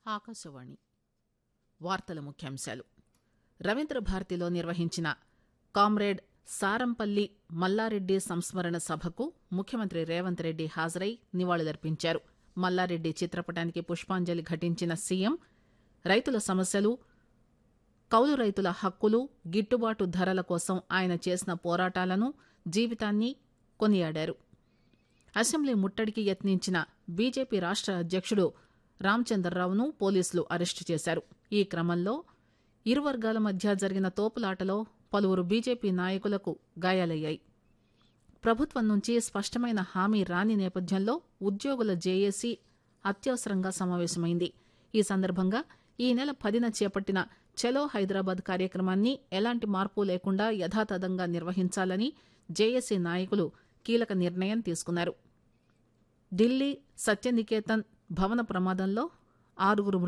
ఆకాశవాణి వార్తల ముఖ్యాంశాలు రవీంద్ర భారతిలో నిర్వహించిన కామ్రేడ్ సారంపల్లి మల్లారెడ్డి సంస్మరణ సభకు ముఖ్యమంత్రి రేవంత్ రెడ్డి హాజరై నివాళులర్పించారు మల్లారెడ్డి చిత్రపటానికి పుష్పాంజలి ఘటించిన సీఎం రైతుల సమస్యలు కౌలు రైతుల హక్కులు గిట్టుబాటు ధరల కోసం ఆయన చేసిన పోరాటాలను జీవితాన్ని కొనియాడారు అసెంబ్లీ ముట్టడికి యత్నించిన బీజేపీ రాష్ట అధ్యక్షుడు రామచంద్రరావును పోలీసులు అరెస్టు చేశారు ఈ క్రమంలో ఇరు వర్గాల మధ్య జరిగిన తోపులాటలో పలువురు బీజేపీ నాయకులకు గాయాలయ్యాయి ప్రభుత్వం నుంచి స్పష్టమైన హామీ రాని నేపథ్యంలో ఉద్యోగుల జేఏసీ అత్యవసరంగా సమావేశమైంది ఈ సందర్భంగా ఈ నెల పదిన చేపట్టిన చలో హైదరాబాద్ కార్యక్రమాన్ని ఎలాంటి మార్పు లేకుండా యథాతథంగా నిర్వహించాలని జేఏసీ నాయకులు కీలక నిర్ణయం తీసుకున్నారు ఢిల్లీ సత్యనికేతన్ భవన ప్రమాదంలో ఆరుగురు